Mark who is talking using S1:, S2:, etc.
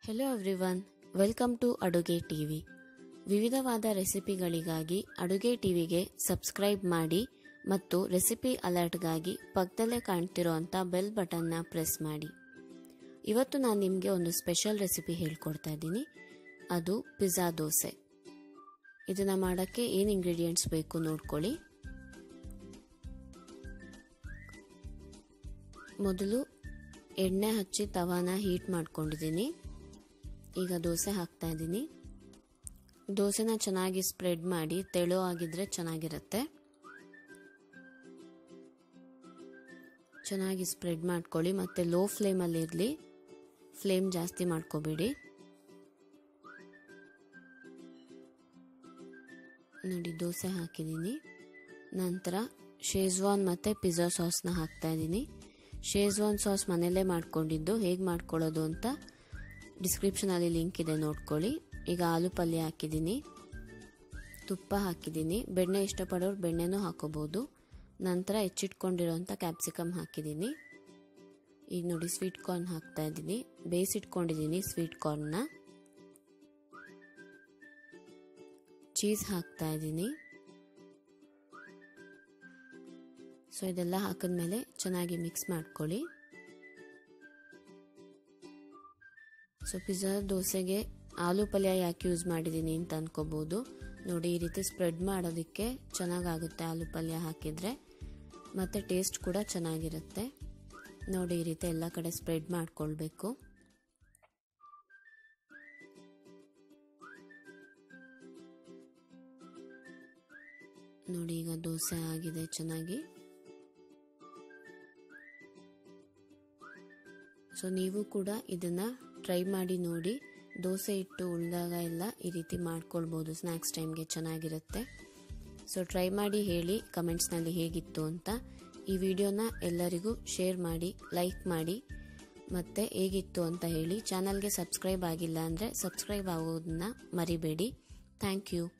S1: hello everyone welcome to ಅಡುಗೆ TV ವಿವಿಧವಾದ ರೆಸಿಪಿಗಳಿಗಾಗಿ ಅಡುಗೆ ಟಿವಿಗೆ ಸಬ್ಸ್ಕ್ರೈಬ್ ಮಾಡಿ ಮತ್ತು ರೆಸಿಪಿ ಅಲರ್ಟ್ಗಾಗಿ ಪಕ್ಕದಲ್ಲೇ ಕಾಣ್ತಿರೋಂಥ ಬೆಲ್ ಬಟನ್ನ ಪ್ರೆಸ್ ಮಾಡಿ ಇವತ್ತು ನಾನು ನಿಮಗೆ ಒಂದು ಸ್ಪೆಷಲ್ ರೆಸಿಪಿ ಹೇಳ್ಕೊಡ್ತಾ ಇದ್ದೀನಿ ಅದು ಪಿಜ್ಜಾ ದೋಸೆ ಇದನ್ನು ಮಾಡೋಕ್ಕೆ ಏನು ಇಂಗ್ರೀಡಿಯೆಂಟ್ಸ್ ಬೇಕು ನೋಡ್ಕೊಳ್ಳಿ ಮೊದಲು ಎಣ್ಣೆ ಹಚ್ಚಿ ತವಾನ ಹೀಟ್ ಮಾಡ್ಕೊಂಡಿದ್ದೀನಿ ಈಗ ದೋಸೆ ಹಾಕ್ತಾ ಇದ್ದೀನಿ ದೋಸೆನ ಚೆನ್ನಾಗಿ ಸ್ಪ್ರೆಡ್ ಮಾಡಿ ತೆಳು ಆಗಿದ್ರೆ ಚೆನ್ನಾಗಿರುತ್ತೆ ಚೆನ್ನಾಗಿ ಸ್ಪ್ರೆಡ್ ಮಾಡ್ಕೊಳ್ಳಿ ಮತ್ತು ಲೋ ಫ್ಲೇಮಲ್ಲಿ ಇರಲಿ ಫ್ಲೇಮ್ ಜಾಸ್ತಿ ಮಾಡ್ಕೋಬೇಡಿ ನೋಡಿ ದೋಸೆ ಹಾಕಿದ್ದೀನಿ ನಂತರ ಶೇಜ್ವಾನ್ ಮತ್ತು ಪಿಜ್ಜಾ ಸಾಸ್ನ ಹಾಕ್ತಾ ಇದ್ದೀನಿ ಶೇಜ್ವಾನ್ ಸಾಸ್ ಮನೆಯಲ್ಲೇ ಮಾಡ್ಕೊಂಡಿದ್ದು ಹೇಗೆ ಮಾಡ್ಕೊಳ್ಳೋದು ಅಂತ ಡಿಸ್ಕ್ರಿಪ್ಷನಲ್ಲಿ ಲಿಂಕ್ ಇದೆ ನೋಡ್ಕೊಳ್ಳಿ ಈಗ ಆಲೂ ಪಲ್ಯ ಹಾಕಿದ್ದೀನಿ ತುಪ್ಪ ಹಾಕಿದ್ದೀನಿ ಬೆಣ್ಣೆ ಇಷ್ಟಪಡೋರು ಬೆಣ್ಣೆನೂ ಹಾಕೋಬೋದು ನಂತರ ಹೆಚ್ಚಿಟ್ಕೊಂಡಿರೋಂಥ ಕ್ಯಾಪ್ಸಿಕಮ್ ಹಾಕಿದ್ದೀನಿ ಈಗ ನೋಡಿ ಸ್ವೀಟ್ ಕಾರ್ನ್ ಹಾಕ್ತಾ ಇದ್ದೀನಿ ಬೇಯಿಸಿಟ್ಕೊಂಡಿದ್ದೀನಿ ಸ್ವೀಟ್ ಕಾರ್ನ್ನ ಚೀಸ್ ಹಾಕ್ತಾ ಇದ್ದೀನಿ ಸೊ ಇದೆಲ್ಲ ಹಾಕಿದ್ಮೇಲೆ ಚೆನ್ನಾಗಿ ಮಿಕ್ಸ್ ಮಾಡ್ಕೊಳ್ಳಿ ಸೊ ಪಿಜ್ಜಾ ದೋಸೆಗೆ ಆಲೂ ಪಲ್ಯ ಯಾಕೆ ಯೂಸ್ ಮಾಡಿದ್ದೀನಿ ಅಂತ ಅನ್ಕೋಬೋದು ನೋಡಿ ಈ ರೀತಿ ಸ್ಪ್ರೆಡ್ ಮಾಡೋದಕ್ಕೆ ಚೆನ್ನಾಗಾಗುತ್ತೆ ಆಲೂ ಪಲ್ಯ ಹಾಕಿದರೆ ಮತ್ತು ಟೇಸ್ಟ್ ಕೂಡ ಚೆನ್ನಾಗಿರುತ್ತೆ ನೋಡಿ ಈ ರೀತಿ ಎಲ್ಲ ಕಡೆ ಸ್ಪ್ರೆಡ್ ಮಾಡ್ಕೊಳ್ಬೇಕು ನೋಡಿ ಈಗ ದೋಸೆ ಆಗಿದೆ ಚೆನ್ನಾಗಿ ಸೊ ನೀವು ಕೂಡ ಇದನ್ನು ಟ್ರೈ ಮಾಡಿ ನೋಡಿ ದೋಸೆ ಇಟ್ಟು ಉಳಿದಾಗ ಎಲ್ಲ ಈ ರೀತಿ ಮಾಡ್ಕೊಳ್ಬೋದು ಸ್ನ್ಯಾಕ್ಸ್ ಟೈಮ್ಗೆ ಚೆನ್ನಾಗಿರುತ್ತೆ ಸೊ ಟ್ರೈ ಮಾಡಿ ಹೇಳಿ ಕಮೆಂಟ್ಸ್ನಲ್ಲಿ ಹೇಗಿತ್ತು ಅಂತ ಈ ವಿಡಿಯೋನ ಎಲ್ಲರಿಗೂ ಶೇರ್ ಮಾಡಿ ಲೈಕ್ ಮಾಡಿ ಮತ್ತು ಹೇಗಿತ್ತು ಅಂತ ಹೇಳಿ ಚಾನಲ್ಗೆ ಸಬ್ಸ್ಕ್ರೈಬ್ ಆಗಿಲ್ಲ ಅಂದರೆ ಸಬ್ಸ್ಕ್ರೈಬ್ ಆಗೋದನ್ನ ಮರಿಬೇಡಿ ಥ್ಯಾಂಕ್ ಯು